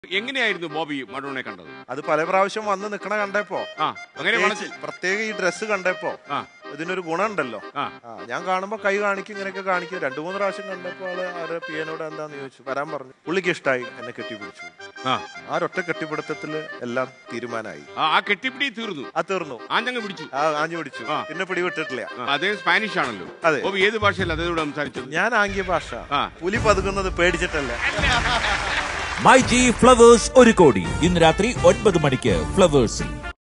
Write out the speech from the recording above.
എങ്ങനെയായിരുന്നു ബോബി മഡോണെ കണ്ടത് അത് പല പ്രാവശ്യം വന്ന് നിക്കണ കണ്ടപ്പോ ആ അങ്ങനെ പ്രത്യേകിച്ച് പ്രത്യേക ഈ ഡ്രസ്സ് കണ്ടപ്പോ ആ ഇതിനൊരു ഗുണമുണ്ടല്ലോ ആ ആ ഞാൻ കാണുമ്പോ കൈ കാണിക്കും ഇങ്ങനെയൊക്കെ കാണിക്കും രണ്ടു മൂന്ന് പ്രാവശ്യം കണ്ടപ്പോൾ ആള് അവരുടെ പിയനോട് എന്താന്ന് ചോദിച്ചു വരാൻ പറഞ്ഞു പുള്ളിക്ക് ഇഷ്ടമായി എന്നെ കെട്ടിപ്പിടിച്ചു ആ ആ ഒരൊറ്റ കെട്ടിപ്പിടുത്തത്തില് എല്ലാം തീരുമാനമായി ആ, ആ കെട്ടിപ്പിടി തീർന്നു ആ തീർന്നു ആഞ്ഞങ്ങ് പിടിച്ചു ആ ആഞ്ഞു പിടിച്ചു ആ. പിന്നെ പിടിവിട്ടിട്ടില്ല ആ, അദ്ദേഹം സ്പാനിഷ് ആണല്ലോ അതെ. ബോബി ഏത് ഭാഷയല്ല അദ്ദേഹത്തോട് സംസാരിച്ചത് ഞാൻ ആംഗ്യ ഭാഷ ആ. പുലി പതുക്കുന്നത് പേടിച്ചിട്ടല്ല മൈ ജി ഫ്ലവേഴ്സ് ഒരു കോടി ഇന്ന് രാത്രി ഒൻപത് മണിക്ക് ഫ്ലവേഴ്സിൽ